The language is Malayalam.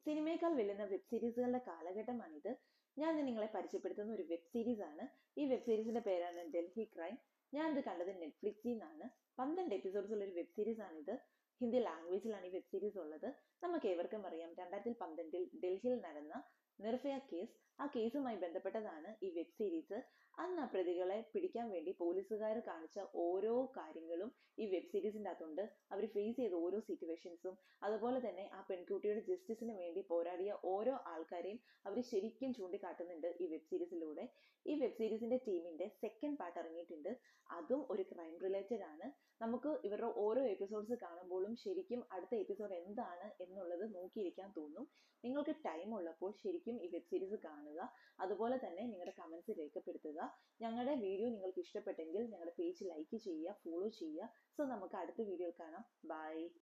സിനിമയേക്കാൾ വെല്ലുന്ന വെബ് സീരീസുകളുടെ കാലഘട്ടമാണിത് ഞാൻ ഇന്ന് നിങ്ങളെ പരിചയപ്പെടുത്തുന്ന ഒരു വെബ് സീരീസ് ആണ് ഈ വെബ് സീരീസിന്റെ പേരാണ് ഡൽഹി ക്രൈം ഞാൻ ഇത് കണ്ടത് നെറ്റ്ഫ്ലിക്സിൽ നിന്നാണ് പന്ത്രണ്ട് എപ്പിസോഡ്സ് ഉള്ള ഒരു വെബ് സീരീസ് ആണിത് ഹിന്ദി ലാംഗ്വേജിലാണ് ഈ വെബ് സീരീസ് ഉള്ളത് നമുക്ക് ഏവർക്കും അറിയാം രണ്ടായിരത്തി പന്ത്രണ്ടിൽ ഡൽഹിയിൽ നടന്ന നിർഭയ കേസ് ആ കേസുമായി ബന്ധപ്പെട്ടതാണ് ഈ വെബ് സീരീസ് അന്ന് ആ പ്രതികളെ പിടിക്കാൻ വേണ്ടി പോലീസുകാർ കാണിച്ച ഓരോ കാര്യങ്ങളും ഈ വെബ് സീരീസിൻ്റെ അകത്തുണ്ട് അവർ ഫേസ് ചെയ്ത ഓരോ സിറ്റുവേഷൻസും അതുപോലെ തന്നെ ആ പെൺകുട്ടിയുടെ ജസ്റ്റിസിന് വേണ്ടി പോരാടിയ ഓരോ ആൾക്കാരെയും അവർ ശരിക്കും ചൂണ്ടിക്കാട്ടുന്നുണ്ട് ഈ വെബ് സീരീസിലൂടെ ഈ വെബ് സീരീസിന്റെ ടീമിന്റെ സെക്കൻഡ് പാർട്ട് ഇറങ്ങിയിട്ടുണ്ട് അതും ഒരു ക്രൈം റിലേറ്റഡ് ആണ് നമുക്ക് ഇവരുടെ ഓരോ എപ്പിസോഡ്സ് കാണുമ്പോഴും ശരിക്കും അടുത്ത എപ്പിസോഡ് എന്താണ് എന്നുള്ളത് നോക്കിയിരിക്കാൻ തോന്നും നിങ്ങൾക്ക് ടൈം ഉള്ളപ്പോൾ ശരിക്കും ഈ വെബ് സീരീസ് കാണുക അതുപോലെ തന്നെ നിങ്ങളുടെ കമൻസ് രേഖപ്പെടുത്തുക ഞങ്ങളുടെ വീഡിയോ നിങ്ങൾക്ക് ഇഷ്ടപ്പെട്ടെങ്കിൽ ഞങ്ങളുടെ പേജ് ലൈക്ക് ചെയ്യുക ഫോളോ ചെയ്യുക സോ നമുക്ക് അടുത്ത വീഡിയോയിൽ കാണാം ബൈ